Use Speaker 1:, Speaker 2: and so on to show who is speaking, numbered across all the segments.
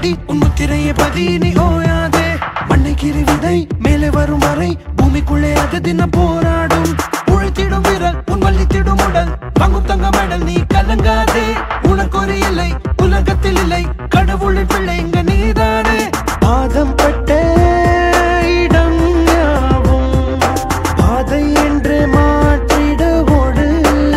Speaker 1: அடி உன் முத்திரையை பதி நீ ஓயாதே மண்ணை கீறி விதை மேலே வரும் வரை பூமிக்குள்ளே அது தினம் போராடும் உழைத்திடும் வீரர் உன் வள்ளித்திடும் உடல் வாங்கும் தங்க மெடல் நீ கலங்காதே உனக்கு ஒரு இல்லை உலகத்தில் இல்லை கடவுளின் பிள்ளை இங்க நீதானே பாதம் பட்ட இடம் யாவும் பாதை என்று மாற்றிட ஓடு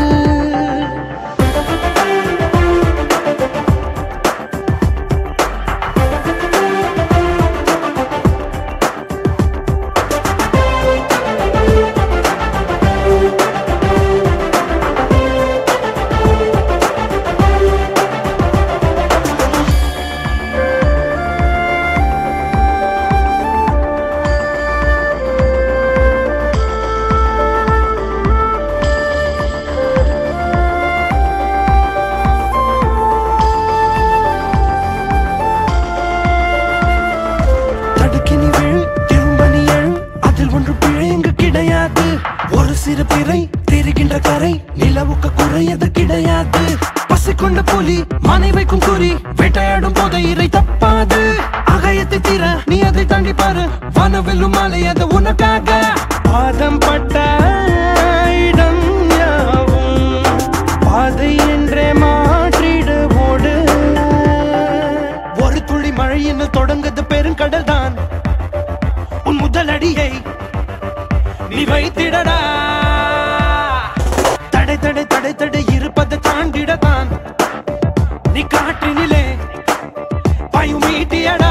Speaker 1: தடுக்கி நீ விழு திரும்ப நீ எழு அதில் ஒன்று பிழை இங்கு கிடையாது ஒரு சிறு பிறை தெரிகின்ற கரை நிலவுக்கு குறையது கிடையாது பசி கொண்ட புலி மனை வைக்கும் குறி வேட்டையாடும் போது இறை தப்பாது அகயத்தை தீர நீ அதை தாண்டி பாரு வனவெல்லும் மாலை அது உனக்காக பாதம் பட்ட இடம் யாவும் பாதை என்றே மாற்றிட ஓடு ஒரு துளி மழை என்ன தொடங்குது பெருங்கடல் தான் உன் முதல் அடியை நீ வைத்திடடா தடை தடை தடை தடை இருப்பதை தாண்டிடத்தான் நீ காற்றினிலே பாயும் மீட்டியடா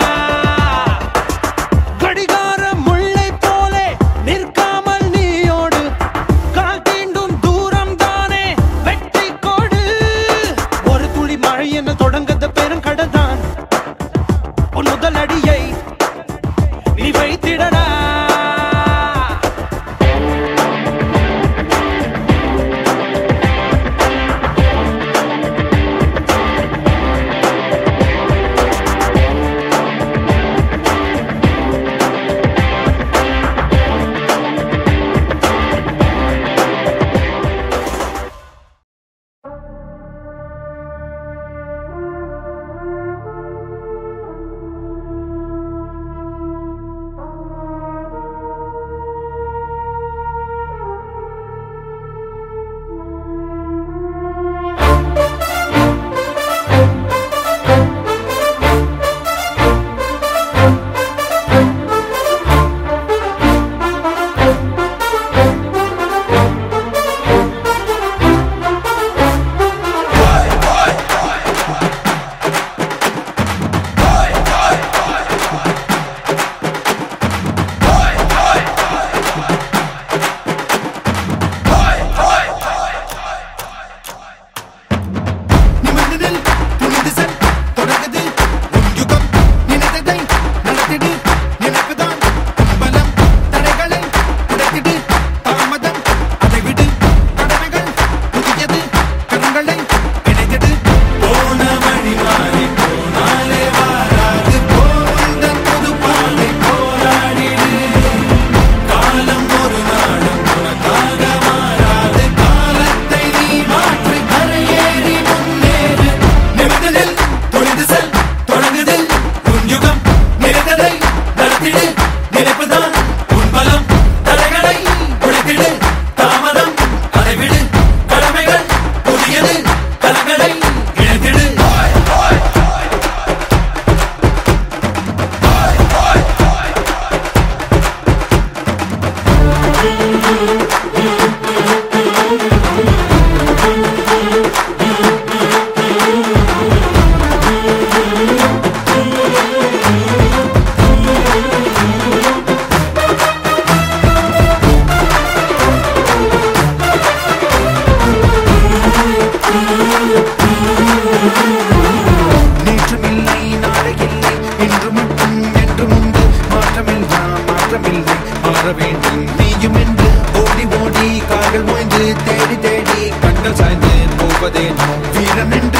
Speaker 1: கடிகார முல்லை போலே நிற்காமல் நீயோடு கால் தீண்டும் தூரம் தானே வெற்றி கோடு ஒரு துளி மழை என்ன தொடங்கத பெருங்கடல் தான் உன் முதல் அடியை நீ வைத்திடடா
Speaker 2: நிமிர்ந்ததில் துணிந்து செல் தொடங்குது உன் யுகம் நினைத்ததை நடத்திடு நினைப்புதான் உன் பலம் தடைகளை உடைத்திடு தாமதம் அதை விடு கடமைகள் புதியது கரங்களை இணைத்திடு போன வழி மாறி போனாலே வாராது போந்தன் புது பாதை போராடிடு காலம் ஒரு நாளும் உனக்காக மாறாது காலத்தை நீ மாற்றி கரையேறி முன்னேறு நிமிர்ந்ததில் தொழிந்து செல் தொடங்குதில் உன் யுகம் நிறைந்ததை நடத்திடு நினைப்புதான் உன் பலம் தடைகளை உடைத்திடு தாமதம் அதை விடு கடமைகள் புதியது கலங்களை இணைத்திடு நேற்றும் இல்லை நாளை இல்லை இன்று மட்டும் என்றும் உண்டு மாற்றமில்லா மாற்றமில்லை மாற வேண்டும் நீயும் என்று ஓடி ஓடி கால்கள் ஓய்ந்து தேடி தேடி கண்கள் சாய்ந்து போவதே வீரன் என்று